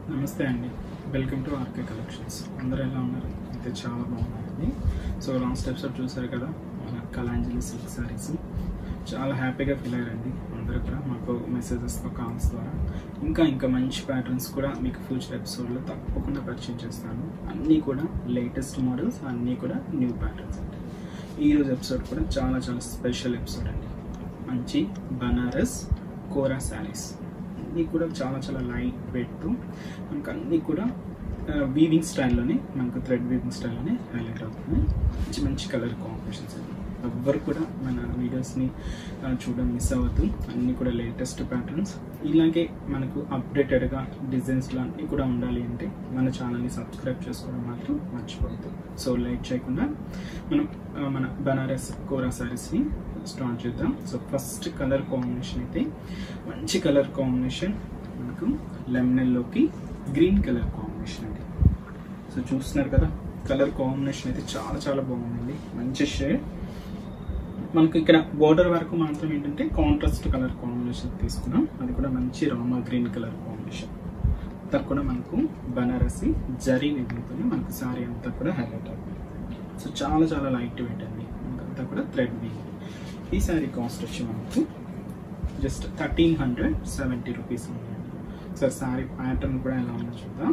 నమస్తే అండి welcome to RK collections అందరూ ఎలా ఉన్నారు అయితే చాలా బాగున్నారండి సో లాస్ట్ ఎపిసోడ్ చూసారు కదా మన కలాంజలి సిల్క్ శారీస్ చాలా హ్యాపీగా ఫీల్ అయ్యారండి అందరూ కూడా మాకు మెసేజెస్తో కాల్స్ ద్వారా ఇంకా ఇంకా మంచి ప్యాటర్న్స్ కూడా మీకు ఫ్యూచర్ ఎపిసోడ్లో తప్పకుండా పరిచయం చేస్తాను అన్నీ కూడా లేటెస్ట్ మోడల్స్ అన్నీ కూడా న్యూ ప్యాటర్న్స్ అండి ఈరోజు ఎపిసోడ్ కూడా చాలా చాలా స్పెషల్ ఎపిసోడ్ అండి మంచి బనారస్ కోరా శారీస్ అన్నీ కూడా చాలా చాలా లైట్ వెయిట్ మనకు అన్నీ కూడా వీవింగ్ స్టైల్లోనే మనకు థ్రెడ్ వీవింగ్ స్టైల్లోనే హైలైట్ అవుతుంది మంచి మంచి కలర్ కాంబినేషన్స్ అండి ఎవ్వరు కూడా మన వీడియోస్ని చూడడం మిస్ అవ్వద్దు అన్నీ కూడా లేటెస్ట్ ప్యాటర్న్స్ ఇలాగే మనకు అప్డేటెడ్గా డిజైన్స్లో అన్నీ కూడా ఉండాలి అంటే మన ఛానల్ని సబ్స్క్రైబ్ చేసుకోవడం మాత్రం మర్చిపోవద్దు సో లైక్ చేయకుండా మనం ఆ, మన బనారస్ కోరా శారీస్ని స్టార్ట్ చేద్దాం సో ఫస్ట్ కలర్ కాంబినేషన్ అయితే మంచి కలర్ కాంబినేషన్ మనకు లెమనల్లోకి గ్రీన్ కలర్ కాంబినేషన్ అండి సో చూస్తున్నారు కదా కలర్ కాంబినేషన్ అయితే చాలా చాలా బాగుందండి మంచి షేడ్ మనకు ఇక్కడ బోర్డర్ వరకు మాత్రం ఏంటంటే కాంట్రాస్ట్ కలర్ కాంబినేషన్ తీసుకున్నాం అది కూడా మంచి రామా గ్రీన్ కలర్ కాంబినేషన్ అంతా కూడా మనకు బనారసి జరీ నిధితో మనకు సారీ అంతా కూడా హైలైట్ అవుతుంది సో చాలా చాలా లైట్ వెయిట్ అండి మనకంతా కూడా థ్రెడ్ వీవింగ్ ఈ శారీ కాస్ట్ వచ్చి మనకు just thirteen hundred seventy rupees ఉందండి సార్ శారీ ప్యాటర్న్ కూడా ఎలా ఉందో చూద్దాం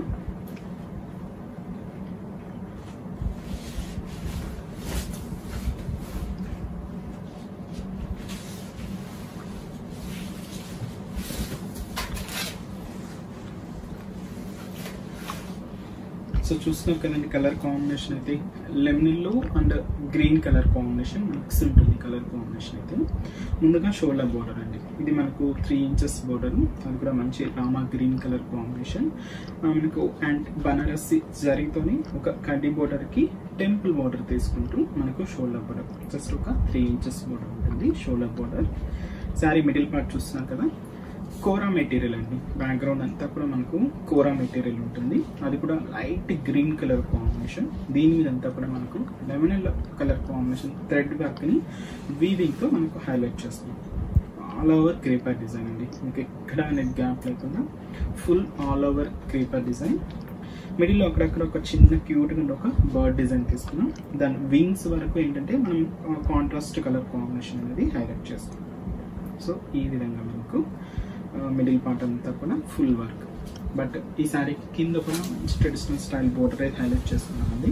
సో చూస్తున్నారు కదండి కలర్ కాంబినేషన్ అయితే lemon yellow and green colour combination mix ఉంటుంది కలర్ కాంబినేషన్ అయితే ముందుగా షోల్డర్ బోర్డర్ అండి ఇది మనకు త్రీ ఇంచెస్ బోర్డర్ అది కూడా మంచి రామా గ్రీన్ కలర్ కాంబినేషన్ మనకు అండ్ బనారసి జరీతోని ఒక కడ్డీ బోర్డర్కి టెంపుల్ బోర్డర్ తీసుకుంటూ మనకు షోల్డర్ బోర్డర్ జస్ట్ ఒక త్రీ ఇంచెస్ బోర్డర్ ఉంటుంది shoulder border sari middle part చూస్తున్నాం కదా కోరా మెటీరియల్ అండి బ్యాక్గ్రౌండ్ అంతా కూడా మనకు కోరా మెటీరియల్ ఉంటుంది అది కూడా లైట్ గ్రీన్ కలర్ కాంబినేషన్ దీని మీద అంతా కూడా మనకు లెమనల్ కలర్ కాంబినేషన్ థ్రెడ్ వర్క్ని వీవింగ్తో మనకు హైలైట్ చేస్తున్నాం ఆల్ ఓవర్ క్రీపర్ డిజైన్ అండి మీకు ఎక్కడ అనేది గ్యాప్ లేకుండా full all over creeper design మిడిల్లో అక్కడక్కడ ఒక చిన్న క్యూట్గా ఉండే ఒక బర్డ్ డిజైన్ తీసుకున్నాం దాని వింగ్స్ వరకు ఏంటంటే మనం కాంట్రాస్ట్ కలర్ కాంబినేషన్ అనేది హైలైట్ చేస్తాం సో ఈ విధంగా మనకు మిడిల్ పార్ట్ అంతా కూడా ఫుల్ వర్క్ బట్ ఈ శారీ కింద కూడా మంచి ట్రెడిషనల్ స్టైల్ బోర్డర్ అయితే హైలైట్ చేస్తున్నామండి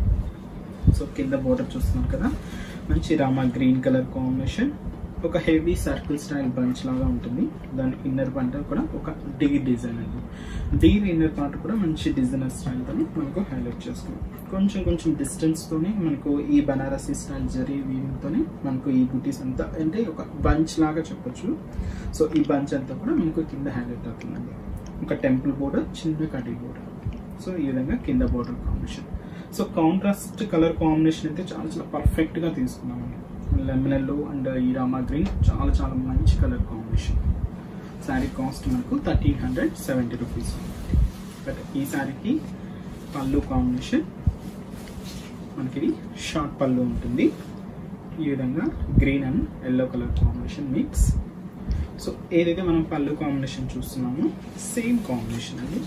సో కింద బోర్డర్ చూస్తున్నారు కదా మంచి రామా గ్రీన్ కలర్ కాంబినేషన్ ఒక హెవీ సర్కిల్ స్టైల్ బంచ్ లాగా ఉంటుంది దాని ఇన్నర్ పార్ట్ కూడా ఒక డీ డిజైన్ అండి డీ ఇన్నర్ పార్ట్ కూడా మంచి డిజైనర్ స్టైల్తో మనకు హైలైట్ చేసుకున్నాం కొంచెం కొంచెం డిస్టెన్స్తోనే మనకు ఈ బనారసీ స్టైల్ జరీ వీవింగ్తోనే మనకు ఈ బుటీస్ అంతా అంటే ఒక బంచ్ లాగా చెప్పొచ్చు సో ఈ బంచ్ అంతా కూడా మనకు కింద హైలైట్ అవుతుందండి ఒక టెంపుల్ బోర్డర్ చిన్న కటింగ్ బోర్డర్ సో ఈ విధంగా కింద border combination so contrast colour combination అయితే చాలా చాలా పర్ఫెక్ట్గా తీసుకున్నామండి లెమనెల్లో అండ్ ఈ రామా గ్రీన్ చాలా చాలా మంచి కలర్ కాంబినేషన్ శారీ కాస్ట్ మనకు thirteen hundred seventy rupees but ఈ శారీకి పళ్ళు కాంబినేషన్ మనకి ఇది షార్ట్ పళ్ళు ఉంటుంది ఈ విధంగా green and yellow colour combination mix so ఏదైతే మనం పళ్ళు కాంబినేషన్ చూస్తున్నామో సేమ్ కాంబినేషన్ అండి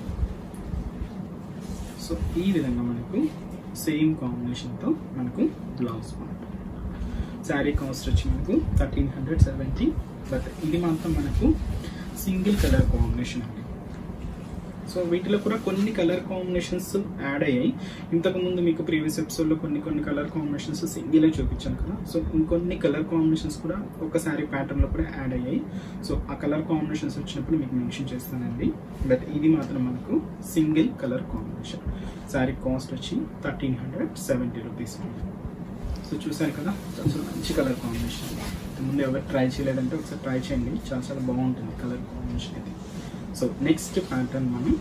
సో ఈ విధంగా మనకు సేమ్ కాంబినేషన్తో మనకు బ్లౌజ్ ఉంటుంది శారీ కాస్ట్ వచ్చి మనకు థర్టీన్ హండ్రెడ్ సెవెంటీ బట్ ఇది మాత్రం మనకు సింగిల్ కలర్ కాంబినేషన్ అండి సో వీటిలో కూడా కొన్ని కలర్ కాంబినేషన్స్ యాడ్ అయ్యాయి ఇంతకుముందు మీకు ప్రీవియస్ ఎపిసోడ్లో కొన్ని కొన్ని కలర్ కాంబినేషన్స్ సింగిలే చూపించాను కదా సో ఇంకొన్ని కలర్ కాంబినేషన్స్ కూడా ఒక శారీ ప్యాటర్న్లో కూడా యాడ్ అయ్యాయి సో ఆ కలర్ కాంబినేషన్స్ వచ్చినప్పుడు మీకు మెన్షన్ చేస్తానండి బట్ ఇది మాత్రం మనకు single colour combination sari cost వచ్చి thirteen hundred seventy rupees so చూసారు కదా చాలా మంచి కలర్ కాంబినేషన్ ముందు ఎవరు ట్రై చేయలేదంటే ఒకసారి ట్రై చేయండి చాలా చాలా బాగుంటుంది కలర్ కాంబినేషన్ ఇది సో నెక్స్ట్ ప్యాటర్న్ మనం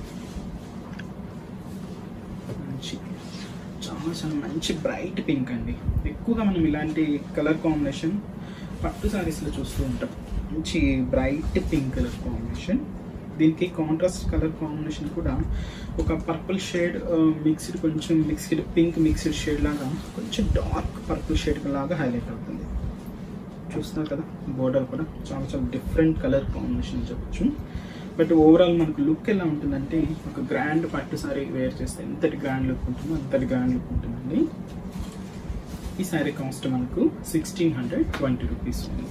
మంచి చాలా చాలా మంచి బ్రైట్ పింక్ అండి ఎక్కువగా మనం ఇలాంటి కలర్ కాంబినేషన్ పట్టు సారీస్లో చూస్తూ ఉంటాం మంచి బ్రైట్ పింక్ కలర్ కాంబినేషన్ దీనికి కాంట్రాస్ట్ కలర్ కాంబినేషన్ కూడా ఒక పర్పుల్ షేడ్ మిక్స్డ్ కొంచెం మిక్స్డ్ పింక్ మిక్స్డ్ షేడ్ లాగా కొంచెం డార్క్ పర్పుల్ షేడ్ లాగా హైలైట్ అవుతుంది చూస్తున్నారు కదా బోర్డర్ కూడా చాలా చాలా డిఫరెంట్ కలర్ కాంబినేషన్ చెప్పచ్చు బట్ ఓవరాల్ మనకు లుక్ ఎలా ఉంటుందంటే ఒక గ్రాండ్ పట్టు సారీ వేర్ చేస్తే ఎంతటి గ్రాండ్ లుక్ ఉంటుందో అంతటి గ్రాండ్ లుక్ ఉంటుందండి ఈ శారీ కాస్ట్ మనకు సిక్స్టీన్ హండ్రెడ్ ట్వంటీ రూపీస్ ఉంది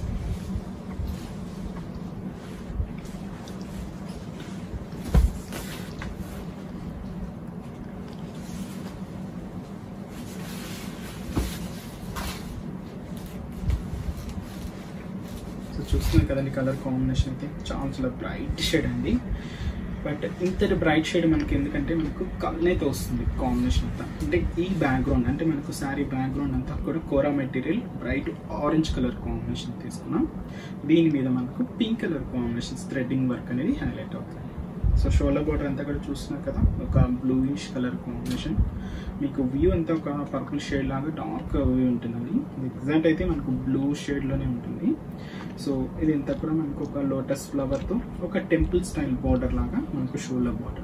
సో చూస్తున్నాం కదండి కలర్ కాంబినేషన్ అయితే చాలా చాలా బ్రైట్ షేడ్ అండి బట్ ఇంతటి బ్రైట్ షేడ్ మనకి ఎందుకంటే మనకు కళ్ళైతే వస్తుంది కాంబినేషన్ అంతా అంటే ఈ బ్యాక్గ్రౌండ్ అంటే మనకు శారీ బ్యాక్గ్రౌండ్ అంతా కూడా Kora material bright orange colour combination తీసుకున్నాం దీని మీద మనకు pink colour combinations threading work అనేది హైలైట్ అవుతుంది సో షోల్డర్ బోర్డర్ అంతా కూడా చూస్తున్నారు కదా ఒక బ్లూయిష్ కలర్ కాంబినేషన్ మీకు వ్యూ అంతా ఒక పర్పుల్ షేడ్ లాగా డార్క్ వ్యూ ఉంటుందండి ఎగ్జాక్ట్ అయితే మనకు బ్లూ షేడ్లోనే ఉంటుంది సో ఇది అంతా కూడా మనకు ఒక లోటస్ ఫ్లవర్తో ఒక టెంపుల్ స్టైల్ బార్డర్ లాగా మనకు shoulder border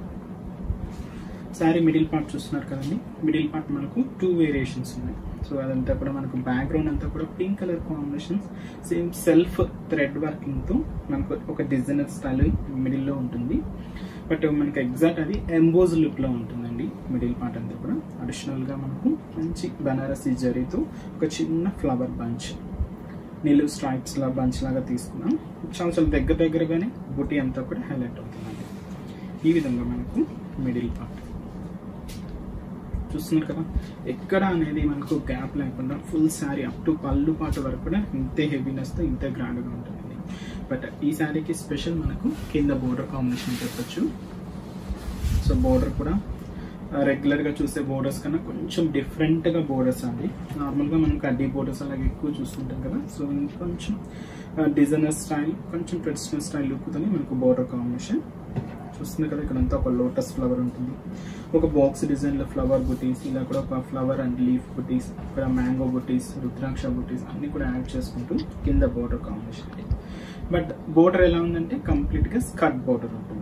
sari middle part చూస్తున్నారు కదండి మిడిల్ పార్ట్ మనకు టూ వేరియేషన్స్ ఉన్నాయి సో అదంతా కూడా మనకు బ్యాక్గ్రౌండ్ అంతా కూడా pink colour combinations same self thread వర్కింగ్తో మనకు ఒక డిజైనర్ స్టైల్ మిడిల్లో ఉంటుంది బట్ మనకి ఎగ్జాక్ట్ అది ఎంబోజ్ లుక్లో ఉంటుందండి మిడిల్ పార్ట్ అంతా కూడా అడిషనల్గా మనకు మంచి బనారసి జరీతో ఒక చిన్న ఫ్లవర్ బంచ్ నిలువు స్ట్రైప్స్ లా బంచ్ లాగా తీసుకున్నాం చాలా చాలా దగ్గర దగ్గరగానే బుటీ అంతా కూడా హైలైట్ అవుతుందండి ఈ విధంగా మనకు మిడిల్ పార్ట్ చూస్తున్నారు కదా ఎక్కడ అనేది మనకు గ్యాప్ లేకుండా ఫుల్ శారీ అప్ టు పళ్ళు పాట వరకు కూడా ఇంతే హెవీనెస్తో ఇంతే గ్రాండ్గా ఉంటుందండి బట్ ఈ శారీకి స్పెషల్ మనకు కింద బోర్డర్ కాంబినేషన్ చెప్పొచ్చు సో బోర్డర్ కూడా రెగ్యులర్గా చూసే బోర్డర్స్ కన్నా కొంచెం డిఫరెంట్గా బోర్డర్స్ అండి నార్మల్గా మనం కడ్డీ బోర్డర్స్ అలాగే ఎక్కువ చూస్తుంటాం కదా సో ఇంకొంచెం డిజైనర్ స్టైల్ కొంచెం ట్రెడిషనల్ స్టైల్ లుక్తోనే మనకు బోర్డర్ కాంబినేషన్ చూస్తుంది కదా ఇక్కడ అంతా ఒక లోటస్ ఫ్లవర్ ఉంటుంది ఒక బాక్స్ డిజైన్లో ఫ్లవర్ బుటీస్ ఇలా కూడా ఒక ఫ్లవర్ అండ్ లీఫ్ బుటీస్ ఇక్కడ మ్యాంగో బుటీస్ రుద్రాక్ష బుటీస్ అన్ని కూడా యాడ్ చేసుకుంటూ కింద బోర్డర్ కాంబినేషన్ బట్ బోర్డర్ ఎలా ఉందంటే కంప్లీట్గా స్కర్ట్ బోర్డర్ ఉంటుంది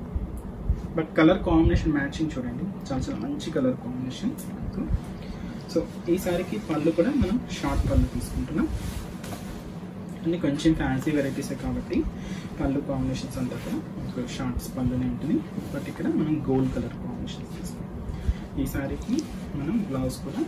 బట్ కలర్ కాంబినేషన్ మ్యాచింగ్ చూడండి చాలా చాలా మంచి కలర్ కాంబినేషన్ సో ఈ సారికి పళ్ళు కూడా మనం షార్ట్ పళ్ళు తీసుకుంటున్నాం అన్ని కొంచెం ఫ్యాన్సీ వెరైటీసే కాబట్టి పళ్ళు కాంబినేషన్స్ అంతా కూడా మనకు షార్ట్స్ పళ్ళునే ఉంటుంది బట్ ఇక్కడ మనం గోల్డ్ కలర్ కాంబినేషన్స్ తీసుకుంటాం ఈ సారీకి మనం బ్లౌజ్ కూడా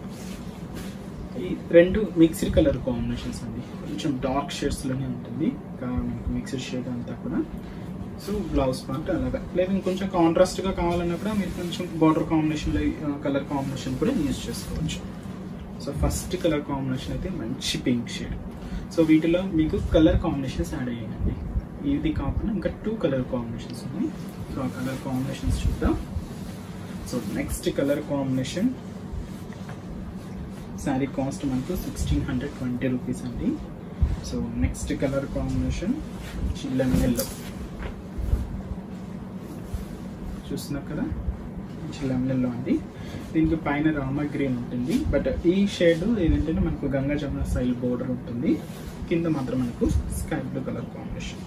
ఈ రెండు మిక్స్డ్ కలర్ కాంబినేషన్స్ అండి కొంచెం డార్క్ షేడ్స్లోనే ఉంటుంది ఇంకా మనకు మిక్స్డ్ షేడ్ అంతా కూడా సో బ్లౌజ్ పార్ట్ అలాగా లేదా ఇంకొంచెం కాంట్రాస్ట్గా కావాలన్నా కూడా మీరు కొంచెం బార్డర్ కాంబినేషన్లో కలర్ కాంబినేషన్ కూడా యూజ్ చేసుకోవచ్చు సో ఫస్ట్ కలర్ కాంబినేషన్ అయితే మంచి పింక్ షేడ్ సో వీటిలో మీకు కలర్ కాంబినేషన్స్ యాడ్ అయ్యాయండి ఇది కాకుండా ఇంకా టూ కలర్ కాంబినేషన్స్ ఉన్నాయి సో ఆ కలర్ కాంబినేషన్స్ చూద్దాం so next colour combination sari cost మనకు సిక్స్టీన్ హండ్రెడ్ ట్వంటీ రూపీస్ అండి so next colour combination lemon yellow చూస్తున్నారు కదా లెమన్ ఎల్లో అండి దీనికి పైన రామ గ్రీన్ ఉంటుంది బట్ ఈ షేడ్ ఏంటంటే మనకు గంగా జమున స్టైల్ బోర్డర్ ఉంటుంది కింద మాత్రం మనకు sky blue colour combination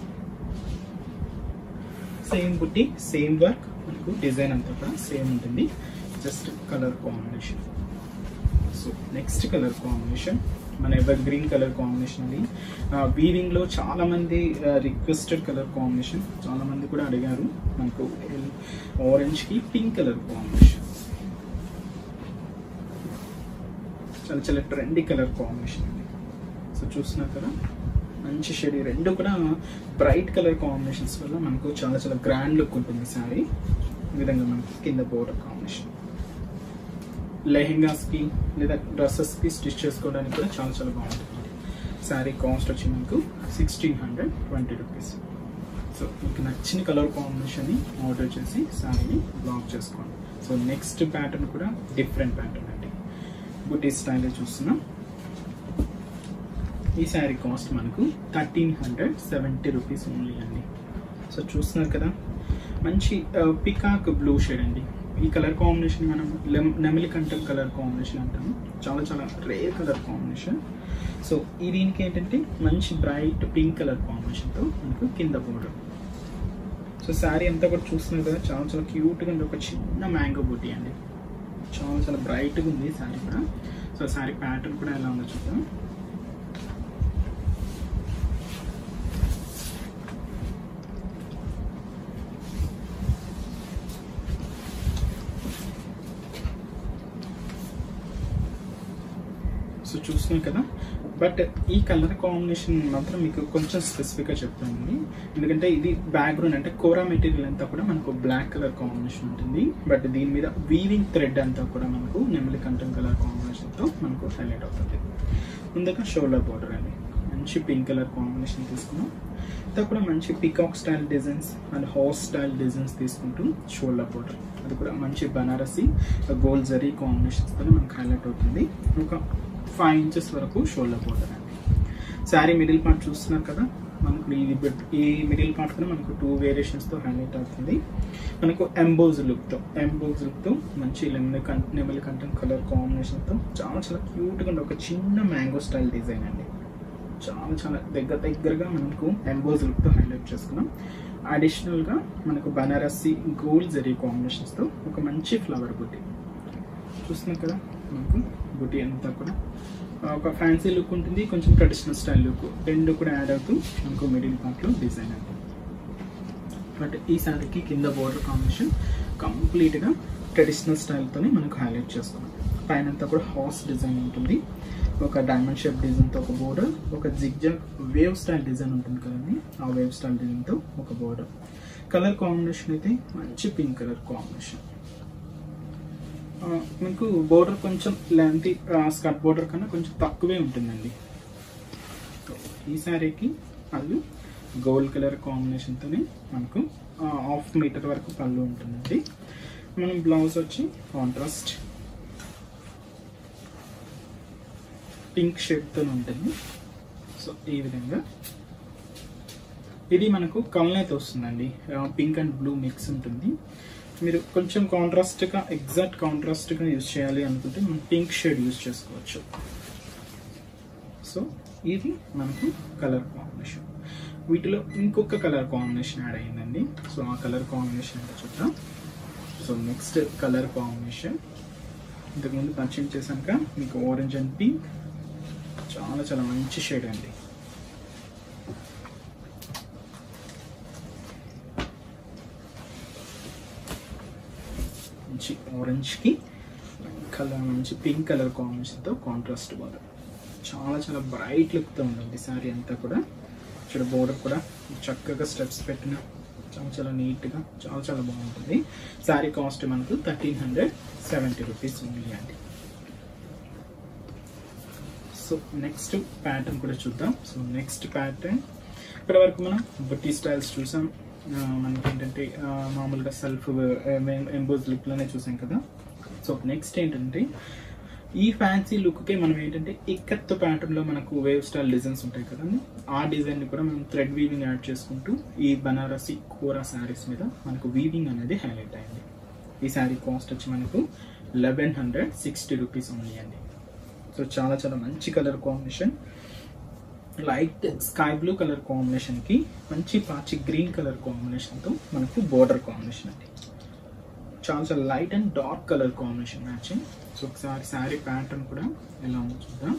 same బుట్టి సేమ్ వర్క్ మనకు డిజైన్ అంతా కూడా సేమ్ ఉంటుంది just colour combination so next colour combination మన ఎవర్ గ్రీన్ కలర్ కాంబినేషన్ అది వీవింగ్ లో చాలా మంది రిక్వెస్టెడ్ కలర్ కాంబినేషన్ చాలా మంది కూడా అడిగారు మనకు ఆరెంజ్ కి పింక్ కలర్ కాంబినేషన్ చాలా చాలా ట్రెండీ కలర్ కాంబినేషన్ అండి సో చూస్తున్నారు కదా మంచి షేడ్ ఈ రెండు కూడా బ్రైట్ కలర్ కాంబినేషన్స్ వల్ల మనకు చాలా చాలా గ్రాండ్ లుక్ ఉంటుంది శారీ ఈ విధంగా మనకి కింద బోర్డర్ కాంబినేషన్ లెహెంగాస్కి లేదా డ్రెస్సెస్కి స్టిచ్ చేసుకోవడానికి కూడా చాలా చాలా బాగుంటుంది శారీ కాస్ట్ వచ్చి మనకు sixteen hundred twenty rupees so మీకు నచ్చిన కలర్ కాంబినేషన్ని ఆర్డర్ చేసి శారీని బ్లాక్ చేసుకోండి సో నెక్స్ట్ ప్యాటర్న్ కూడా డిఫరెంట్ ప్యాటర్న్ అండి బుటీ స్టైల్లో చూస్తున్నాం ఈ శారీ కాస్ట్ మనకు thirteen hundred seventy rupees only అండి సో చూస్తున్నారు కదా మంచి పికాక్ బ్లూ షేడ్ అండి ఈ కలర్ కాంబినేషన్ మనం లెమ్ నెమిలి కంటం కలర్ కాంబినేషన్ అంటాము చాలా చాలా రేర్ కలర్ కాంబినేషన్ సో ఈ దీనికి ఏంటంటే మంచి బ్రైట్ పింక్ కలర్ కాంబినేషన్తో మనకు కింద బోర్డర్ సో శారీ అంతా కూడా చూస్తున్నారు కదా చాలా చాలా క్యూట్గా ఉంది ఒక చిన్న మ్యాంగో బూటీ అండి చాలా చాలా బ్రైట్గా ఉంది శారీ కూడా సో శారీ ప్యాటర్న్ కూడా ఎలా ఉందో చూద్దాం సో చూస్తున్నాం కదా బట్ ఈ కలర్ కాంబినేషన్ మాత్రం మీకు కొంచెం స్పెసిఫిక్గా చెప్తానండి ఎందుకంటే ఇది బ్యాక్గ్రౌండ్ అంటే కోరా మెటీరియల్ అంతా కూడా మనకు బ్లాక్ కలర్ కాంబినేషన్ ఉంటుంది బట్ దీని మీద వీవింగ్ థ్రెడ్ అంతా కూడా మనకు నెమలి కంఠం కలర్ కాంబినేషన్తో మనకు హైలైట్ అవుతుంది ముందుగా షోల్డర్ బార్డర్ అండి మంచి పింక్ కలర్ కాంబినేషన్ తీసుకున్నాం అంతా కూడా మంచి peacock style designs and house style designs తీసుకుంటూ షోల్డర్ బార్డర్ అది కూడా మంచి బనారసి గోల్డ్ జరీ కాంబినేషన్స్తో మనకు హైలైట్ అవుతుంది ఒక ఫైవ్ ఇంచెస్ వరకు షోల్డర్ బార్డర్ అండి శారీ మిడిల్ పార్ట్ చూస్తున్నారు కదా మనకు ఇది బెట్- ఈ మిడిల్ పార్ట్ కూడా మనకు టూ వేరియేషన్స్తో హైలైట్ అవుతుంది మనకు ఎంబోజ్ లుక్తో ఎంబోజ్ లుక్తో మంచి లెమన్ కం నెమలి కంటెంట్ కలర్ కాంబినేషన్తో చాలా చాలా క్యూట్గా ఉండే ఒక చిన్న మ్యాంగో స్టైల్ డిజైన్ అండి చాలా చాలా దగ్గర దగ్గరగా మనకు ఎంబోజ్ లుక్తో హైలైట్ చేసుకున్నాం అడిషనల్గా మనకు బనారసి గోల్డ్ జరీ కాంబినేషన్స్తో ఒక మంచి ఫ్లవర్ బుట్టి చూస్తున్నాం కదా మనకు బుట్టి అంతా కూడా ఆ, ఒక ఫ్యాన్సీ లుక్ ఉంటుంది కొంచెం ట్రెడిషనల్ స్టైల్ లుక్ రెండు కూడా యాడ్ అవుతూ మనకు మిడిల్ పార్ట్లో డిజైన్ అండి బట్ ఈ శారీకి కింద బోర్డర్ కాంబినేషన్ కంప్లీట్గా ట్రెడిషనల్ స్టైల్తోనే మనకు హైలైట్ చేసుకున్నాం పైన అంతా కూడా హార్స్ డిజైన్ ఉంటుంది ఒక డైమండ్ షేప్ డిజైన్తో ఒక బోర్డర్ ఒక జిగ్జాగ్ వేవ్ స్టైల్ డిజైన్ ఉంటుంది కదండి ఆ వేవ్ స్టైల్ డిజైన్తో ఒక బోర్డర్ కలర్ కాంబినేషన్ అయితే మంచి పింక్ కలర్ కాంబినేషన్ మీకు బోర్డర్ కొంచెం లెంత్ స్కర్ట్ బోర్డర్ కన్నా కొంచెం తక్కువే ఉంటుందండి సో ఈ శారీకి పళ్ళు గోల్డ్ కలర్ కాంబినేషన్తోనే మనకు హాఫ్ మీటర్ వరకు పళ్ళు ఉంటుందండి మనం బ్లౌజ్ వచ్చి కాంట్రాస్ట్ పింక్ షేడ్తో ఉంటుంది సో ఈ విధంగా ఇది మనకు కల్నేత వస్తుందండి పింక్ అండ్ బ్లూ మిక్స్ ఉంటుంది మీరు కొంచెం కాంట్రాస్ట్గా ఎగ్జాక్ట్ కాంట్రాస్ట్గా యూజ్ చేయాలి అనుకుంటే మనం పింక్ షేడ్ యూజ్ చేసుకోవచ్చు సో ఇది మనకు కలర్ కాంబినేషన్ వీటిలో ఇంకొక కలర్ కాంబినేషన్ యాడ్ అయిందండి సో ఆ కలర్ కాంబినేషన్ ఏంటో చూద్దాం సో నెక్స్ట్ కలర్ కాంబినేషన్ ఇంతకుముందు పరిచయం చేశాక మీకు ఆరెంజ్ అండ్ పింక్ చాలా చాలా మంచి షేడ్ అండి మంచి ఆరెంజ్కి కలర్ మంచి పింక్ కలర్ కాంబినేషన్తో కాంట్రాస్ట్ బార్డర్ చాలా చాలా బ్రైట్ లుక్తో ఉంటుంది శారీ అంతా కూడా ఇక్కడ బోర్డర్ కూడా చక్కగా స్టెప్స్ పెట్టిన చాలా చాలా నీట్గా చాలా చాలా బాగుంటుంది శారీ కాస్ట్ మనకు థర్టీన్ హండ్రెడ్ సెవెంటీ రూపీస్ ఉంది అండి సో నెక్స్ట్ ప్యాటర్న్ కూడా చూద్దాం సో నెక్స్ట్ ప్యాటర్న్ ఇక్కడ వరకు మనం బుట్టి స్టైల్స్ చూసాం ఆ, మనకి ఏంటంటే ఆ, మామూలుగా సెల్ఫ్ ఎంబోజ్ లుక్లోనే చూసాం కదా సో నెక్స్ట్ ఏంటంటే ఈ ఫ్యాన్సీ లుక్కే మనం ఏంటంటే ఇక్కత్ ప్యాటర్న్లో మనకు వేవ్ స్టైల్ డిజైన్స్ ఉంటాయి కదండి ఆ డిజైన్ని కూడా మనం థ్రెడ్ వీవింగ్ యాడ్ చేసుకుంటూ ఈ బనారసి కోరా శారీస్ మీద మనకు వీవింగ్ అనేది హైలైట్ అయింది ఈ శారీ కాస్ట్ వచ్చి మనకు లెవెన్ హండ్రెడ్ సిక్స్టీ రూపీస్ ఉంది అండి సో చాలా చాలా మంచి colour combination light sky blue colour combination కి మంచి పాచి గ్రీన్ కలర్ కాంబినేషన్ తో మనకు బోర్డర్ కాంబినేషన్ అండి చాలా చాలా light and dark colour combination matching so ఒకసారి శారీ ప్యాటర్న్ కూడా ఎలా ఉందో చూద్దాం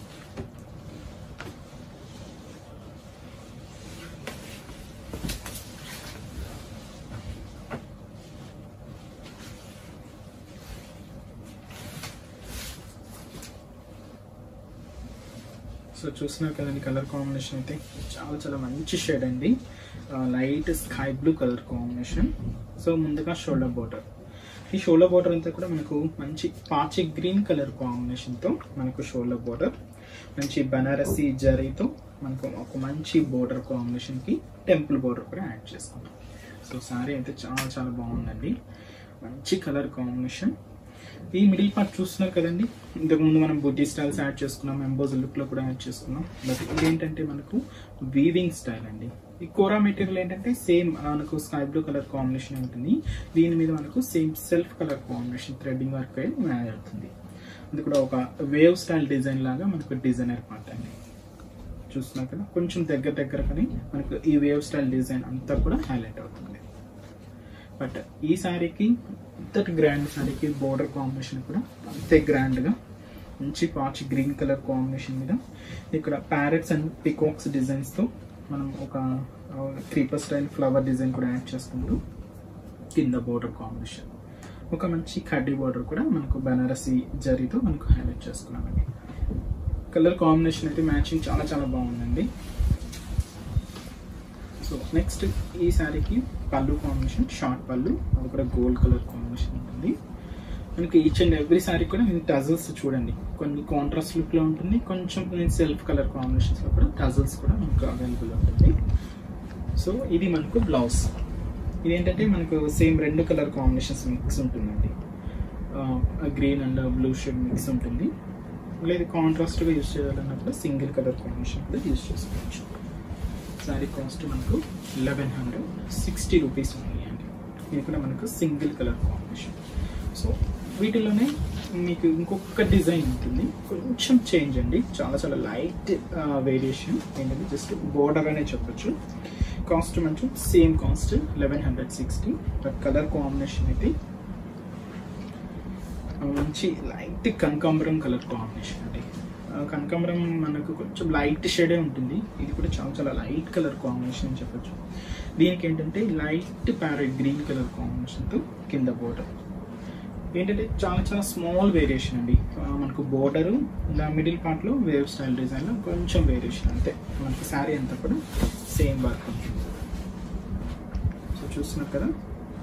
సో చూస్తున్నారు కదండి కలర్ కాంబినేషన్ అయితే చాలా చాలా మంచి షేడ్ అండి light sky blue colour combination so ముందుగా షోల్డర్ బోర్డర్ ఈ షోల్డర్ బోర్డర్ అంతా కూడా మనకు మంచి పాచి గ్రీన్ కలర్ కాంబినేషన్తో మనకు షోల్డర్ బోర్డర్ మంచి బనారసి జరీతో మనకు ఒక మంచి బోర్డర్ కాంబినేషన్కి టెంపుల్ బోర్డర్ కూడా యాడ్ చేసుకున్నాం సో సారీ అయితే చాలా చాలా బాగుందండి మంచి కలర్ కాంబినేషన్ ఈ మిడిల్ పార్ట్ చూస్తున్నారు కదండి ఇంతకుముందు మనం బుద్ధి స్టైల్స్ యాడ్ చేసుకున్నాం ఎంబోజ్ లుక్లో కూడా యాడ్ చేసుకున్నాం బట్ ఇదేంటంటే మనకు వీవింగ్ స్టైల్ అండి ఈ కోరా మెటీరియల్ ఏంటంటే సేమ్ మనకు స్కై బ్లూ కలర్ కాంబినేషన్ ఉంటుంది దీని మీద మనకు same self colour combination threading work అయ్యి మ్యాచ్ అవుతుంది ఇది కూడా ఒక వేవ్ స్టైల్ డిజైన్ లాగా మనకు డిజైనర్ పార్ట్ అండి చూస్తున్నారు కదా కొంచెం దగ్గర దగ్గర కానీ మనకు ఈ వేవ్ స్టైల్ డిజైన్ అంతా కూడా హైలైట్ అవుతుంది బట్ ఈ శారీకి ఇంతటి గ్రాండ్ శారీకి బోర్డర్ కాంబినేషన్ కూడా అంతే గ్రాండ్గా మంచి పాచి గ్రీన్ కలర్ కాంబినేషన్ మీద ఇక్కడ ప్యారెట్స్ అండ్ పికాక్స్ డిజైన్స్తో మనం ఒక క్రీపర్ స్టైల్ ఫ్లవర్ డిజైన్ కూడా యాడ్ చేసుకుంటూ కింద బోర్డర్ కాంబినేషన్ ఒక మంచి కడ్డీ బోర్డర్ కూడా మనకు బనారసి జరీతో మనకు హైలైట్ చేసుకున్నామండి కలర్ కాంబినేషన్ అయితే మ్యాచింగ్ చాలా చాలా బాగుందండి సో నెక్స్ట్ ఈ శారీకి పళ్ళు కాంబినేషన్ షార్ట్ పళ్ళు అది కూడా గోల్డ్ కలర్ కాంబినేషన్ ఉంటుంది మనకి ఈచ్ అండ్ ఎవ్రీ శారీ కూడా నేను టజల్స్ చూడండి కొన్ని కాంట్రాస్ట్ లుక్ లో ఉంటుంది కొంచెం నేను సెల్ఫ్ కలర్ కాంబినేషన్స్ లో కూడా టజల్స్ కూడా మనకు అవైలబుల్ ఉంటుంది సో ఇది మనకు బ్లౌజ్ ఇదేంటంటే మనకు సేమ్ రెండు కలర్ కాంబినేషన్స్ మిక్స్ ఉంటుందండి green and blue shade mix ఉంటుంది లేదు కాంట్రాస్ట్గా యూజ్ చేయాలన్నప్పుడు సింగిల్ కలర్ కాంబినేషన్ కూడా యూజ్ చేసుకోవచ్చు శారీ కాస్ట్ మనకు లెవెన్ హండ్రెడ్ సిక్స్టీ రూపీస్ ఉంది అండి ఇది కూడా మనకు సింగిల్ కలర్ కాంబినేషన్ సో వీటిలోనే మీకు ఇంకొక డిజైన్ ఉంటుంది కొంచెం చేంజ్ అండి చాలా చాలా లైట్ వేరియేషన్ ఏంటంటే జస్ట్ బోర్డర్ అనే చెప్పొచ్చు కాస్ట్ మంచి same cost eleven hundred sixty but colour combination అయితే మంచి లైట్ కనకాంబరం కలర్ కాంబినేషన్ అండి ఆ, కనకాంబరం మనకు కొంచెం లైట్ షేడే ఉంటుంది ఇది కూడా చాలా చాలా లైట్ కలర్ కాంబినేషన్ అని చెప్పొచ్చు దీనికి ఏంటంటే లైట్ ప్యారెట్ గ్రీన్ కలర్ కాంబినేషన్తో కింద బోర్డర్ ఏంటంటే చాలా చాలా స్మాల్ వేరియేషన్ అండి ఆ, మనకు బోర్డరు ఇలా మిడిల్ పార్ట్లో వేవ్ స్టైల్ డిజైన్లో కొంచెం వేరియేషన్ అంతే మనకి శారీ అంతా కూడా సేమ్ వర్క్ ఉంటుంది సో చూస్తున్నారు కదా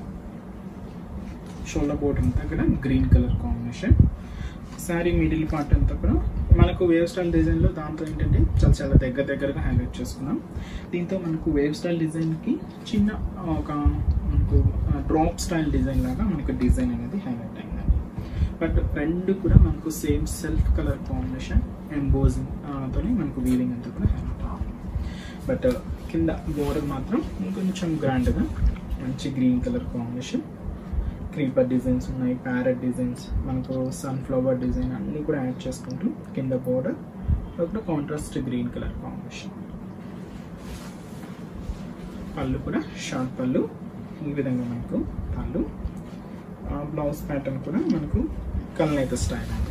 షోల్డర్ బోర్డర్ అంతా కూడా green colour combination sari middle part అంతా కూడా మనకు వేవ్ స్టైల్ డిజైన్లో దాంతో ఏంటంటే చాలా చాలా దగ్గర దగ్గరగా హైలైట్ చేసుకున్నాం దీంతో మనకు వేవ్ స్టైల్ డిజైన్కి చిన్న ఒక మనకు డ్రాప్ స్టైల్ డిజైన్ లాగా మనకు డిజైన్ అనేది హైలైట్ అయిందండి బట్ రెండు కూడా మనకు same self colour combination embossing తోని మనకు వీవింగ్ అంతా కూడా హైలైట్ అయింది బట్ కింద బోర్డర్ మాత్రం ఇంకొంచెం గ్రాండ్గా మంచి green colour combination creeper designs ఉన్నాయి ప్యారెట్ డిజైన్స్ మనకు సన్ఫ్లవర్ డిజైన్ అన్నీ కూడా యాడ్ చేసుకుంటూ కింద బోర్డర్ అప్పుడు కాంట్రాస్ట్ గ్రీన్ కలర్ కాంబినేషన్ పళ్ళు కూడా షార్ట్ పళ్ళు ఈ విధంగా మనకు పళ్ళు బ్లౌజ్ ప్యాటర్న్ కూడా మనకు కల్నేత స్టైల్ అండి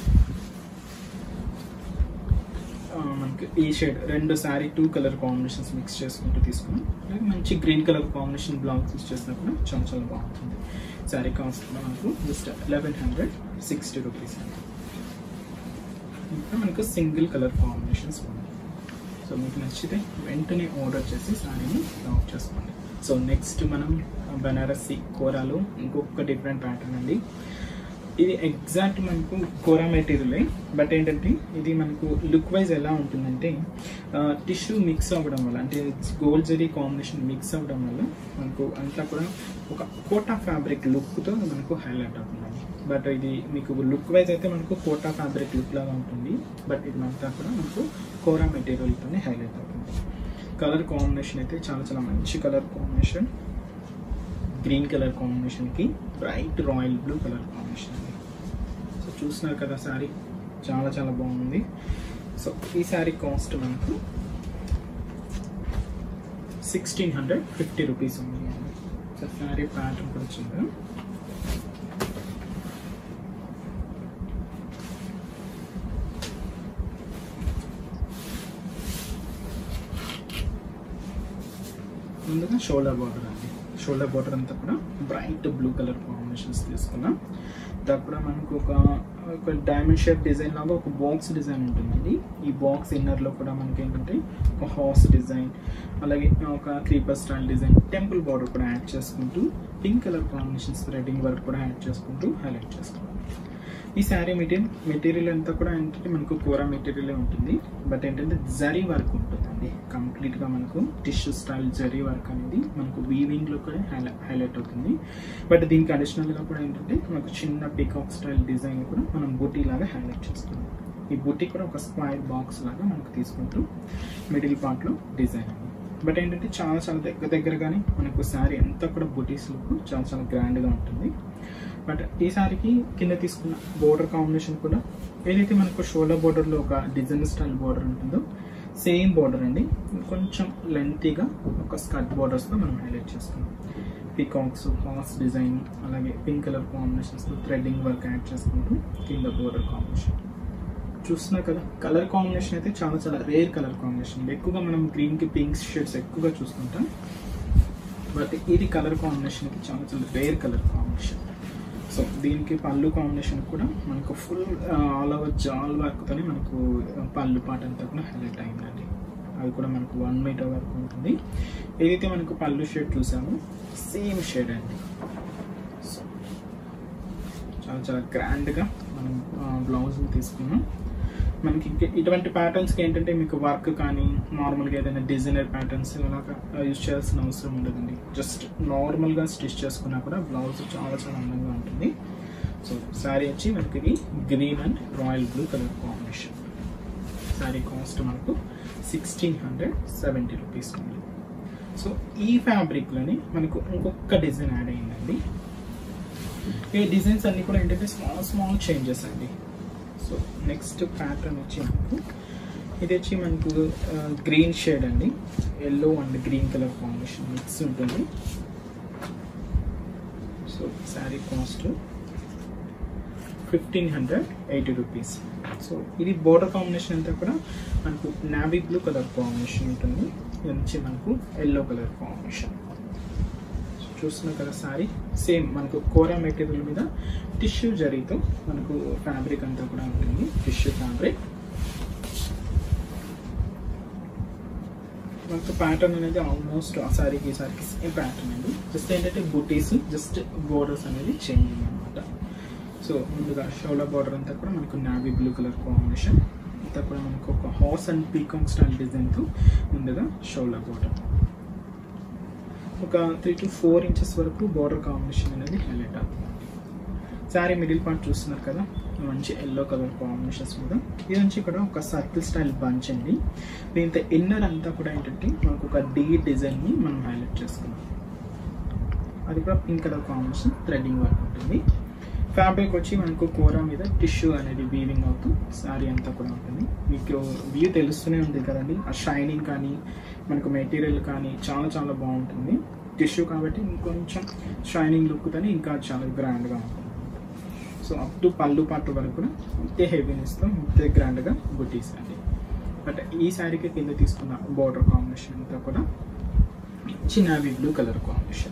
ఆ, మనకి ఈ షేడ్ రెండు sari two colour combinations mix చేసుకుంటూ తీసుకున్నాం అలాగే మంచి green colour combination blouse use చేసినా కూడా చాలా చాలా బాగుంటుంది శారీ కాస్ట్ కూడా మనకు just eleven hundred sixty rupees అండి ఇంకా మనకు సింగిల్ కలర్ కాంబినేషన్స్ ఉన్నాయి సో మీకు నచ్చితే వెంటనే ఆర్డర్ చేసి శారీని లాక్ చేసుకోండి సో నెక్స్ట్ మనం బనారసి కోరాలో ఇంకొక డిఫరెంట్ ప్యాటర్న్ అండి ఇది ఎగ్జాక్ట్ మనకు కోరా మెటీరియలే బట్ ఏంటంటే ఇది మనకు లుక్ వైజ్ ఎలా ఉంటుందంటే టిష్యూ మిక్స్ అవ్వడం వల్ల అంటే గోల్డ్ జరీ కాంబినేషన్ మిక్స్ అవ్వడం వల్ల మనకు అంతా కూడా ఒక కోటా ఫ్యాబ్రిక్ లుక్తో మనకు హైలైట్ అవుతుందండి బట్ ఇది మీకు లుక్ వైజ్ అయితే మనకు కోటా ఫ్యాబ్రిక్ లుక్ లాగా ఉంటుంది బట్ ఇది అంతా కూడా మనకు కోరా మెటీరియల్తోనే హైలైట్ అవుతుంది కలర్ కాంబినేషన్ అయితే చాలా చాలా మంచి కలర్ కాంబినేషన్ గ్రీన్ కలర్ కాంబినేషన్కి bright royal blue colour combination అండి సో చూస్తున్నారు కదా శారీ చాలా చాలా బాగుంది సో ఈ శారీ కాస్ట్ మనకు సిక్స్టీన్ హండ్రెడ్ ఫిఫ్టీ రూపీస్ ఉంది అండి సో శారీ ప్యాటర్న్ కూడా వచ్చింది ముందుగా షోల్డర్ బార్డర్ అండి షోల్డర్ బార్డర్ అంతా కూడా బ్రైట్ బ్లూ కలర్ కాంబినేషన్స్ తీసుకున్నాం దాని కూడా మనకు ఒక ఒక డైమండ్ షేప్ డిజైన్ లాగా ఒక బాక్స్ డిజైన్ ఉంటుందండి ఈ బాక్స్ ఇన్నర్లో కూడా మనకి ఏంటంటే ఒక హార్స్ డిజైన్ అలాగే ఒక creeper style design temple border కూడా యాడ్ చేసుకుంటూ pink colour combinations threading work కూడా యాడ్ చేసుకుంటూ హైలైట్ చేసుకున్నాం ఈ శారీ మెటీరియల్ మెటీరియల్ అంతా కూడా ఏంటంటే మనకు కూర మెటీరియలే ఉంటుంది బట్ ఏంటంటే జరీ వర్క్ ఉంటుందండి కంప్లీట్గా మనకు టిష్యూ స్టైల్ జరీ వర్క్ అనేది మనకు వీవింగ్లో కూడా హైలైట్ హైలైట్ అవుతుంది బట్ దీనికి అడిషనల్గా కూడా ఏంటంటే మనకు చిన్న పికాక్ స్టైల్ డిజైన్ కూడా మనం బూటీ లాగా హైలైట్ చేస్తున్నాం ఈ బూటీ కూడా ఒక స్క్వైర్ బాక్స్ లాగా మనకు తీసుకుంటూ మిడిల్ పార్ట్లో డిజైన్ అండి బట్ ఏంటంటే చాలా చాలా దగ్గర దగ్గరగానే మనకు శారీ అంతా కూడా బుటీస్ లుక్ చాలా చాలా గ్రాండ్గా ఉంటుంది బట్ ఈ సారికి కింద తీసుకున్న బోర్డర్ కాంబినేషన్ కూడా ఏదైతే మనకు షోల్డర్ బోర్డర్లో ఒక డిజైన్ స్టైల్ బోర్డర్ ఉంటుందో సేమ్ బోర్డర్ అండి కొంచెం లెంతీగా ఒక స్కర్ట్ బోర్డర్స్తో మనం హైలైట్ చేసుకున్నాం పికాక్స్ హార్స్ డిజైన్ అలాగే పింక్ కలర్ కాంబినేషన్స్తో థ్రెడ్డింగ్ వర్క్ యాడ్ చేసుకుంటూ కింద బోర్డర్ కాంబినేషన్ చూస్తున్నా కదా కలర్ కాంబినేషన్ అయితే చాలా చాలా రేర్ కలర్ కాంబినేషన్ ఎక్కువగా మనం గ్రీన్కి పింక్ షేడ్స్ ఎక్కువగా చూస్తుంటాం బట్ ఇది కలర్ కాంబినేషన్కి చాలా చాలా రేర్ కలర్ కాంబినేషన్ సో దీనికి పళ్ళు కాంబినేషన్ కూడా మనకు ఫుల్ ఆల్ ఓవర్ జాల్ వర్క్తోనే మనకు పళ్ళు పాట అంతా కూడా హైలైట్ అయిందండి అది కూడా మనకు వన్ మీటర్ వరకు ఉంటుంది ఏదైతే మనకు పళ్ళు షేడ్ చూసామో సేమ్ షేడ్ అండి సో చాలా చాలా గ్రాండ్గా మనం బ్లౌజ్ తీసుకున్నాం మనకి ఇంక- ఇటువంటి ప్యాటర్న్స్కి ఏంటంటే మీకు వర్క్ కానీ నార్మల్గా ఏదైనా డిజైనర్ ప్యాటర్న్స్ అలాగా యూజ్ చేయాల్సిన అవసరం ఉండదండి జస్ట్ నార్మల్గా స్టిచ్ చేసుకున్నా కూడా బ్లౌజ్ చాలా చాలా అందంగా ఉంటుంది సో శారీ వచ్చి మనకి ఇది green and royal blue colour combination sari cost మనకు సిక్స్టీన్ హండ్రెడ్ సెవెంటీ రూపీస్ ఉంది సో ఈ ఫ్యాబ్రిక్లోని మనకు ఇంకొక డిజైన్ యాడ్ అయిందండి ఈ డిజైన్స్ అన్ని కూడా ఏంటంటే స్మాల్ స్మాల్ చేంజెస్ అండి సో నెక్స్ట్ ప్యాటర్న్ వచ్చి మనకు ఇది వచ్చి మనకు గ్రీన్ షేడ్ అండి yellow and green colour combination mix ఉంటుంది so sari cost fifteen hundred eighty rupees so ఇది బోర్డర్ కాంబినేషన్ అంతా కూడా మనకు నావీ బ్లూ కలర్ కాంబినేషన్ ఉంటుంది ఇది వచ్చి మనకు ఎల్లో కలర్ కాంబినేషన్ చూస్తున్న కదా సారీ సేమ్ మనకు కోరా మెటీరియల్ మీద టిష్యూ జరీతో మనకు ఫ్యాబ్రిక్ అంతా కూడా ఉంటుంది టిష్యూ ఫ్యాబ్రిక్ మనకు ప్యాటర్న్ అనేది ఆల్మోస్ట్ ఆ సారీకి ఈ సారీకి సేమ్ ప్యాటర్న్ అండి జస్ట్ ఏంటంటే బుటీస్ జస్ట్ బోర్డర్స్ అనేది చేంజింగ్ అనమాట సో ముందుగా షోలా బార్డర్ అంతా కూడా మనకు నావీ బ్లూ కలర్ కాంబినేషన్ అంతా కూడా మనకు ఒక హార్స్ అండ్ పీకాంగ్ స్టైల్ డిజైన్తో ముందుగా షోలా బార్డర్ ఒక త్రీ టు ఫోర్ ఇంచెస్ వరకు బార్డర్ కాంబినేషన్ అనేది హైలైట్ అవుతుంది శారీ మిడిల్ పార్ట్ చూస్తున్నారు కదా మంచి ఎల్లో కలర్ కాంబినేషన్స్ మీద ఇది నుంచి కూడా ఒక సర్కిల్ స్టైల్ బంచ్ అండి దీంతో ఇన్నర్ అంతా కూడా ఏంటంటే మనకు ఒక డీ డిజైన్ని మనం హైలైట్ చేసుకున్నాం అది కూడా pink colour combination threading work ఉంటుంది ఫ్యాబ్రిక్ వచ్చి మనకు కూర మీద టిష్యూ అనేది వీవింగ్ అవుతూ శారీ అంతా కూడా ఉంటుంది మీకు వ్యూ తెలుస్తూనే ఉంది కదండి ఆ షైనింగ్ కానీ మనకు మెటీరియల్ కానీ చాలా చాలా బాగుంటుంది టిష్యూ కాబట్టి ఇంకొంచెం షైనింగ్ లుక్తోనే ఇంకా చాలా గ్రాండ్గా ఉంటుంది సో అప్ టు పళ్ళు పాటు వరకు కూడా ఇంతే హెవీనెస్తో ఇంతే గ్రాండ్గా బుటీస్ అండి బట్ ఈ శారీకి కింద తీసుకున్న బార్డర్ కాంబినేషన్ అంతా కూడా చిన్న బ్లూ కలర్ కాంబినేషన్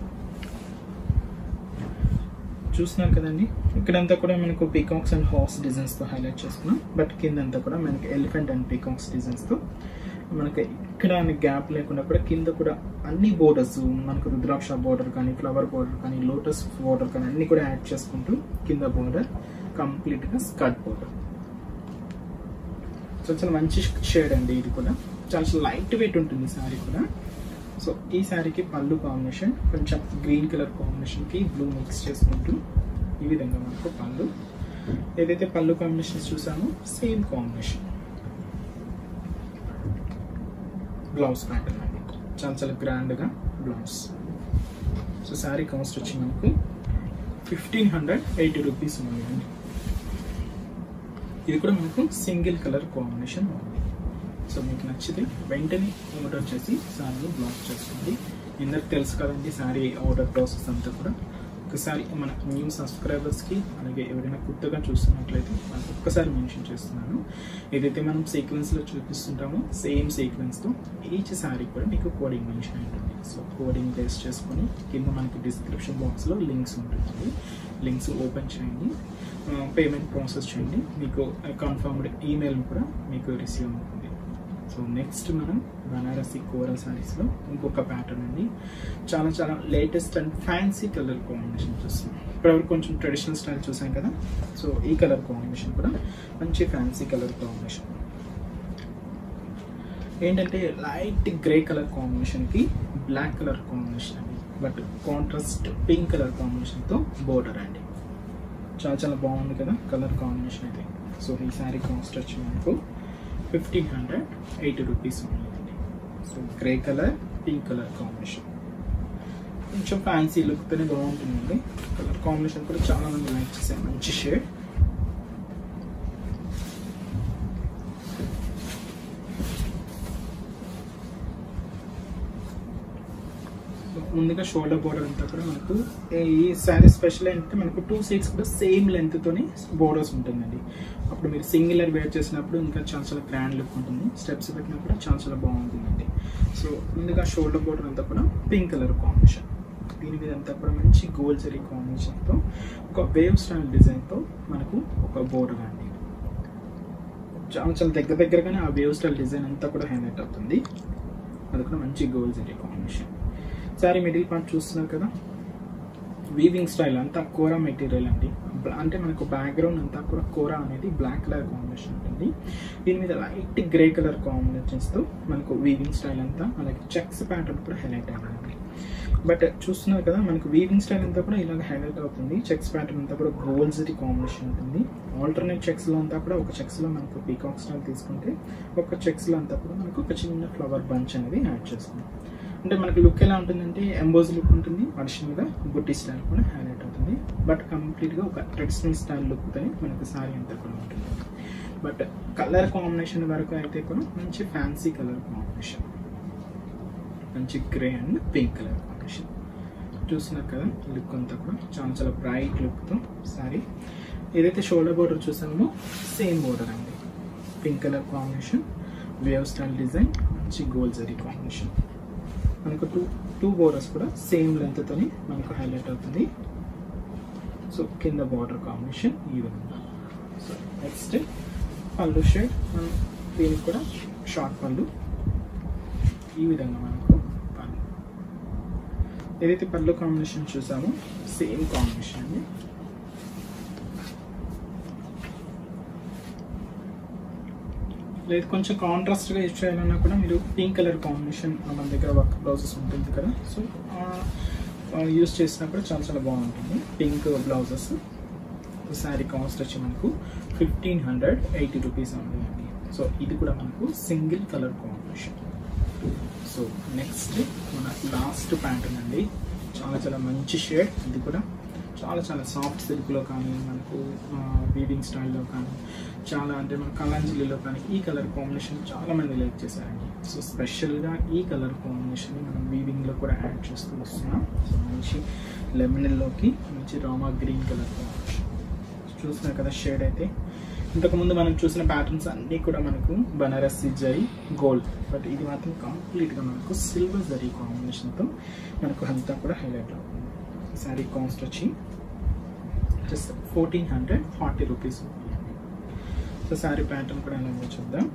చూస్తున్నారు కదండి ఇక్కడంతా కూడా మనకు పీకాక్స్ అండ్ హార్స్ డిజైన్స్తో హైలైట్ చేసుకున్నాం బట్ కిందంతా కూడా మనకి ఎలిఫెంట్ అండ్ పీకాక్స్ డిజైన్స్తో మనకి ఇక్కడ గ్యాప్ లేకుండా కూడా కింద కూడా అన్ని బోర్డర్స్ మనకు రుద్రాక్ష బోర్డర్ కానీ ఫ్లవర్ బోర్డర్ కానీ లోటస్ బోర్డర్ కానీ అన్ని కూడా యాడ్ చేసుకుంటూ కింద బోర్డర్ కంప్లీట్గా స్కర్ట్ బోర్డర్ సో చాలా మంచి షేడ్ అండి ఇది కూడా చాలా లైట్ వెయిట్ ఉంటుంది శారీ కూడా సో ఈ శారీకి పళ్ళు కాంబినేషన్ కొంచెం గ్రీన్ కలర్ కాంబినేషన్కి బ్లూ మిక్స్ చేసుకుంటూ ఈ విధంగా మనకు పళ్ళు ఏదైతే పళ్ళు కాంబినేషన్స్ చూసామో సేమ్ కాంబినేషన్ బ్లౌజ్ ప్యాటర్న్ అండి చాలా చాలా గ్రాండ్గా బ్లౌజ్ సో శారీ కాస్ట్ వచ్చి మనకు ఫిఫ్టీన్ హండ్రెడ్ ఎయిటీ రూపీస్ ఉంది ఇది కూడా మనకు సింగిల్ కలర్ కాంబినేషన్ ఉంది సో మీకు నచ్చితే వెంటనే ఆర్డర్ చేసి శారీని బ్లాక్ చేసుకోండి అందరికి తెలుసు కదండి శారీ ఆర్డర్ ప్రాసెస్ అంతా కూడా ఒకసారి మన న్యూ సబ్స్క్రైబర్స్కి అలాగే ఎవరైనా కొత్తగా చూస్తున్నట్లయితే మనకు ఒక్కసారి మెన్షన్ చేస్తున్నాను ఏదైతే మనం సీక్వెన్స్లో చూపిస్తుంటామో సేమ్ సీక్వెన్స్తో ఈచ్ శారీ కూడా మీకు కోడింగ్ మెన్షన్ ఉంటుంది సో కోడింగ్ బేస్ చేసుకొని కింద మనకి డిస్క్రిప్షన్ బాక్స్లో లింక్స్ ఉంటుంది లింక్స్ ఓపెన్ చేయండి పేమెంట్ ప్రాసెస్ చేయండి మీకు కన్ఫర్మ్డ్ ఈమెయిల్ కూడా మీకు రిసీవ్ అవుతుంది సో నెక్స్ట్ మనం బనారసి కోరా సారీస్లో ఇంకొక ప్యాటర్న్ అండి చాలా చాలా latest and fancy colour combination చూస్తాం ఇప్పటివరకు కొంచెం ట్రెడిషనల్ స్టైల్ చూసాం కదా సో ఈ కలర్ కాంబినేషన్ కూడా మంచి ఫ్యాన్సీ కలర్ కాంబినేషన్ ఏంటంటే లైట్ గ్రే కలర్ కాంబినేషన్కి బ్లాక్ కలర్ కాంబినేషన్ అండి బట్ కాంట్రాస్ట్ పింక్ కలర్ కాంబినేషన్తో బోర్డర్ అండి చాలా చాలా బాగుంది కదా కలర్ కాంబినేషన్ అయితే సో ఈ శారీ కాస్ట్ వచ్చి మనకు ఫిఫ్టీన్ హండ్రెడ్ ఎయిటీ రూపీస్ ఉంటుందండి so grey colour pink colour combination కొంచెం ఫ్యాన్సీ లుక్తోనే బాగుంటుందండి కలర్ కాంబినేషన్ కూడా చాలా మంది లైక్ చేశారు మంచి షేడ్ ముందుగా షోల్డర్ బోర్డర్ అంతా కూడా మనకు ఈ శారీ స్పెషల్ ఏంటంటే మనకు టూ సైడ్స్ కూడా సేమ్ లెంత్తోనే బోర్డర్స్ ఉంటుందండి అప్పుడు మీరు సింగిలర్ వేర్ చేసినప్పుడు ఇంకా చాలా చాలా గ్రాండ్ లుక్ ఉంటుంది స్టెప్స్ పెట్టినా కూడా చాలా చాలా బాగుంటుందండి సో ముందుగా షోల్డర్ బోర్డర్ అంతా కూడా పింక్ కలర్ కాంబినేషన్ దీని మీద అంతా కూడా మంచి గోల్డ్ జరీ కాంబినేషన్తో ఒక వేవ్ స్టైల్ డిజైన్తో మనకు ఒక బోర్డర్ అండి చాలా చాలా దగ్గర దగ్గరగానే ఆ వేవ్ స్టైల్ డిజైన్ అంతా కూడా హైలైట్ అవుతుంది అది కూడా మంచి gold zari combination sari middle part చూస్తున్నారు కదా వీవింగ్ స్టైల్ అంతా కోరా మెటీరియల్ అండి బ్లా- అంటే మనకు బ్యాక్గ్రౌండ్ అంతా కూడా కోరా అనేది బ్లాక్ కలర్ కాంబినేషన్ ఉంటుంది దీని మీద లైట్ గ్రే కలర్ కాంబినేషన్స్తో మనకు వీవింగ్ స్టైల్ అంతా అలాగే చెక్స్ ప్యాటర్న్ కూడా హైలైట్ అయిందండి బట్ చూస్తున్నారు కదా మనకు వీవింగ్ స్టైల్ అంతా కూడా ఇలాగ హైలైట్ అవుతుంది చెక్స్ ప్యాటర్న్ అంతా కూడా గోల్డ్స్ కాంబినేషన్ ఉంటుంది ఆల్టర్నేట్ చెక్స్లో అంతా కూడా ఒక చెక్స్లో మనకు పీకాక్ స్టైల్ తీసుకుంటే ఒక చెక్స్లో అంతా కూడా మనకు ఒక చిన్న ఫ్లవర్ బంచ్ అనేది యాడ్ చేస్తున్నాం అంటే మనకి లుక్ ఎలా ఉంటుందంటే ఎంబోజ్ లుక్ ఉంటుంది అడిషనల్గా బుట్టి స్టైల్ కూడా హైలైట్ అవుతుంది బట్ కంప్లీట్గా ఒక ట్రెడిషనల్ స్టైల్ లుక్తో మనకి సారీ అంతా కూడా ఉంటుంది బట్ కలర్ కాంబినేషన్ వరకు అయితే కూడా మంచి ఫ్యాన్సీ కలర్ కాంబినేషన్ మంచి grey and pink colour combination చూస్తున్నారు కదా లుక్ అంతా కూడా చాలా చాలా బ్రైట్ లుక్తో సారీ ఏదైతే షోల్డర్ బోర్డర్ చూసామో సేమ్ బోర్డర్ అండి pink colour combination wave style design మంచి గోల్డ్ జరీ కాంబినేషన్ మనకు టూ టూ బోర్డర్స్ కూడా సేమ్ లెంత్తోని మనకు హైలైట్ అవుతుంది సో కింద బార్డర్ కాంబినేషన్ ఈ విధంగా సో నెక్స్ట్ పళ్ళు షేడ్ మనం దీనికి కూడా షార్ట్ పళ్ళు ఈ విధంగా మనకు పళ్ళు ఏదైతే పళ్ళు కాంబినేషన్ చూసామో సేమ్ కాంబినేషన్ అండి లేదు కొంచెం కాంట్రాస్ట్గా యూజ్ చేయాలన్నా కూడా మీరు పింక్ కలర్ కాంబినేషన్ మన దగ్గర వర్క్ బ్లౌజెస్ ఉంటుంది కదా సో యూస్ చేసినా కూడా చాలా చాలా బాగుంటుంది పింక్ బ్లౌజెస్ శారీ కాస్ట్ వచ్చి మనకు ఫిఫ్టీన్ హండ్రెడ్ ఎయిటీ రూపీస్ ఉంటుందండి సో ఇది కూడా మనకు single colour combination so next మన లాస్ట్ ప్యాంటర్న్ అండి చాలా చాలా మంచి షేడ్ ఇది కూడా చాలా చాలా సాఫ్ట్ సిల్క్లో కానీ మనకు వీవింగ్ స్టైల్లో కానీ చాలా అంటే మన కలాంజలిలో కానీ ఈ కలర్ కాంబినేషన్ చాలా మంది లైక్ చేశారండి సో స్పెషల్గా ఈ కలర్ కాంబినేషన్ మనం వీవింగ్లో కూడా యాడ్ చేస్తూ వస్తున్నాం సో మంచి లెమనల్లోకి మంచి రామా గ్రీన్ కలర్ కాంబినేషన్ చూస్తున్నారు కదా షేడ్ అయితే ఇంతకుముందు మనం చూసిన ప్యాటర్న్స్ అన్నీ కూడా మనకు బనారసి జరీ గోల్డ్ బట్ ఇది మాత్రం కంప్లీట్గా మనకు సిల్వర్ జరీ కాంబినేషన్తో మనకు అంతా కూడా హైలైట్ అవుతుంది ఈ శారీ కాస్ట్ వచ్చి just fourteen hundred forty rupees so sari pattern కూడా ఎలా చూద్దాం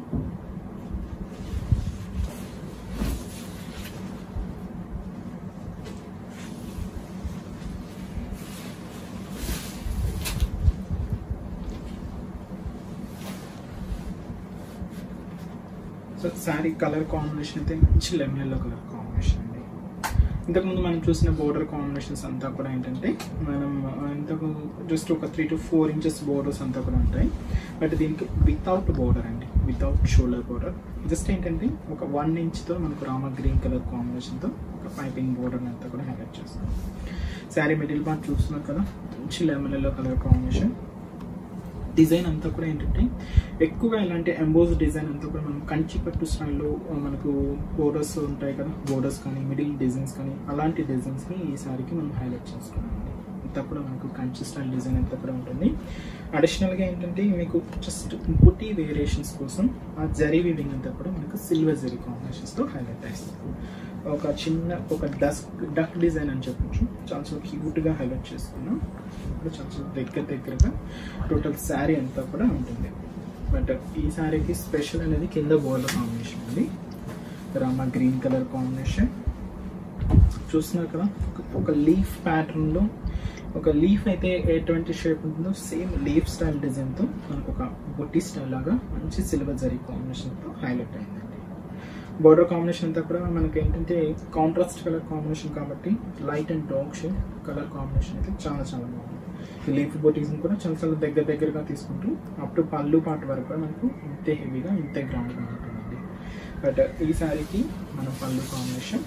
సో శారీ కలర్ కాంబినేషన్ అయితే మంచి లెమన్ ఎల్లో కలర్ కాంబినేషన్ అండి ఇంతకుముందు మనం చూసిన బోర్డర్ కాంబినేషన్స్ అంతా కూడా ఏంటంటే మనం ఇంతకు జస్ట్ ఒక three to four inches borders అంతా కూడా ఉంటాయి బట్ దీనికి వితౌట్ బోర్డర్ అండి వితౌట్ షోల్డర్ బోర్డర్ జస్ట్ ఏంటంటే ఒక వన్ ఇంచ్తో మనకు రామ గ్రీన్ కలర్ కాంబినేషన్తో ఒక పైపింగ్ బోర్డర్ అంతా కూడా హైలైట్ చేస్తాం శారీ మిడిల్ పార్ట్ చూస్తున్నారు కదా మంచి lemon yellow colour combination design అంతా కూడా ఏంటంటే ఎక్కువగా ఇలాంటి ఎంబోజ్ డిజైన్ అంతా కూడా మనం కంచి పట్టు స్టైల్లో మనకు బోర్డర్స్ ఉంటాయి కదా బోర్డర్స్ కానీ మిడిల్ డిజైన్స్ కానీ అలాంటి డిజైన్స్ని ఈ సారీకి మనం హైలైట్ చేసుకున్నాం అంతా కూడా మనకు కంచి స్టైల్ డిజైన్ అంతా కూడా ఉంటుంది అడిషనల్గా ఏంటంటే మీకు జస్ట్ బుటీ వేరియేషన్స్ కోసం ఆ జరీ వివింగ్ అంతా కూడా మనకు సిల్వర్ జరీ కాంబినేషన్స్తో హైలైట్ చేస్తాం ఒక చిన్న ఒక డస్క్ డక్ డిజైన్ అని చెప్పొచ్చు చాలా చాలా క్యూట్గా హైలైట్ చేసుకున్నాం ఇప్పుడు చాలా చాలా దగ్గర దగ్గరగా టోటల్ శారీ అంతా కూడా ఉంటుంది బట్ ఈ శారీకి స్పెషల్ అనేది కింద బోర్డర్ కాంబినేషన్ అండి రామా గ్రీన్ కలర్ కాంబినేషన్ చూస్తున్నారు కదా ఒక- ఒక లీఫ్ ప్యాటర్న్లో ఒక లీఫ్ అయితే ఎటువంటి షేప్ ఉంటుందో సేమ్ లీఫ్ స్టైల్ డిజైన్తో మనకు ఒక బొట్టి స్టైల్ లాగా మంచి సిల్వర్ జరీ కాంబినేషన్తో హైలైట్ అయిందండి బోర్డర్ కాంబినేషన్ అంతా కూడా మనకి ఏంటంటే కాంట్రాస్ట్ కలర్ కాంబినేషన్ కాబట్టి light and dark shade colour combination అయితే చాలా చాలా బాగుంది ఈ లీఫ్ బొటీస్ని కూడా చాలా చాలా దగ్గర దగ్గరగా తీసుకుంటూ అప్ టు పళ్ళు పాటు వరకు కూడా మనకు ఇంతే హెవీగా ఇంతే గ్రౌండ్గా ఉంటుందండి బట్ ఈ శారీకి మన పళ్ళు కాంబినేషన్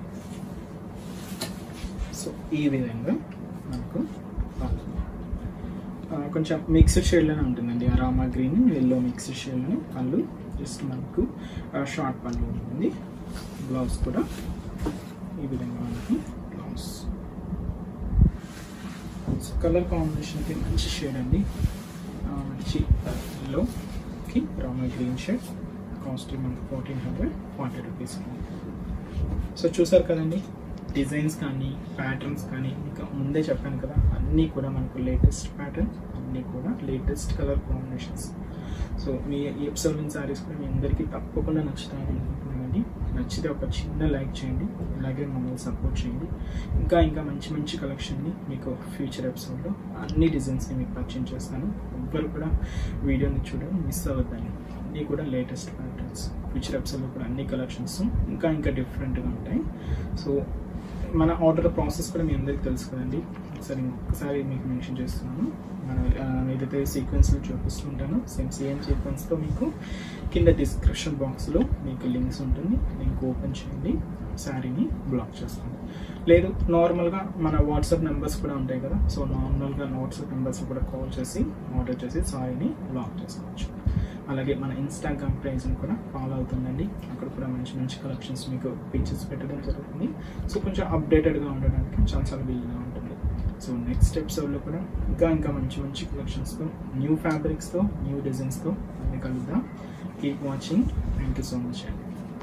సో ఈ విధంగా మనకు పళ్ళు ఆ, కొంచెం మిక్స్డ్ షేడ్లోనే ఉంటుందండి ఆ రామా గ్రీన్ ఎల్లో మిక్స్డ్ షేడ్లోనే పళ్ళు జస్ట్ మనకు షార్ట్ పళ్ళు ఉంటుంది బ్లౌజ్ కూడా ఈ విధంగా మనకు బ్లౌజ్ సో కలర్ కాంబినేషన్ అయితే మంచి షేడ్ అండి ఆ, మంచి ఎల్లోకి రామా గ్రీన్ షేడ్ కాస్ట్ మనకు fourteen hundred forty rupees so చూసారు కదండి డిజైన్స్ కానీ ప్యాటర్న్స్ కానీ ఇంకా ముందే చెప్పాను కదా అన్నీ కూడా మనకు లేటెస్ట్ ప్యాటర్న్స్ అన్నీ కూడా లేటెస్ట్ కలర్ కాంబినేషన్స్ సో మీ ఈ ఎప్సల్విన్ శారీస్ కూడా మీ అందరికీ తప్పకుండా నచ్చుతాయని అనుకుంటున్నానండి నచ్చితే ఒక చిన్న లైక్ చేయండి అలాగే మమ్మల్ని సపోర్ట్ చేయండి ఇంకా ఇంకా మంచి మంచి కలెక్షన్ని మీకు ఫ్యూచర్ ఎపిసోడ్లో అన్ని డిజైన్స్ని మీకు పరిచయం చేస్తాను ఎవ్వరు కూడా వీడియోని చూడడం మిస్ అవ్వద్దని అన్నీ కూడా లేటెస్ట్ ప్యాటర్న్స్ ఫ్యూచర్ ఎపిసోడ్లో కూడా అన్ని కలెక్షన్స్ ఇంకా ఇంకా డిఫరెంట్గా ఉంటాయి సో మన ఆర్డర్ ప్రాసెస్ కూడా మీ అందరికీ తెలుసు కదండి ఒకసారి ఇంకొకసారి మీకు మెన్షన్ చేస్తున్నాను మన ఆ, ఏదైతే సీక్వెన్స్లో చూపిస్తుంటానో సేమ్ సేమ్ సీక్వెన్స్లో మీకు కింద డిస్క్రిప్షన్ బాక్స్లో మీకు లింక్స్ ఉంటుంది లింక్ ఓపెన్ చేయండి శారీని బ్లాక్ చేసుకోండి లేదు నార్మల్గా మన వాట్సాప్ నెంబర్స్ కూడా ఉంటాయి కదా సో నార్మల్గా వాట్సాప్ నెంబర్స్ కూడా కాల్ చేసి ఆర్డర్ చేసి శారీని బ్లాక్ చేసుకోవచ్చు అలాగే మన ఇన్స్టాగ్రామ్ పేజ్ని కూడా ఫాలో అవుతుందండి అక్కడ కూడా మంచి మంచి కలెక్షన్స్ మీకు పిక్చర్స్ పెట్టడం జరుగుతుంది సో కొంచెం అప్డేటెడ్గా ఉండడానికి చాలా చాలా వీలుగా ఉంటుంది సో నెక్స్ట్ ఎపిసోడ్లో కూడా ఇంకా ఇంకా మంచి మంచి కలెక్షన్స్తో న్యూ ఫ్యాబ్రిక్స్తో న్యూ డిజైన్స్తో అన్ని కలుద్దాం keep watching thank you so much అండి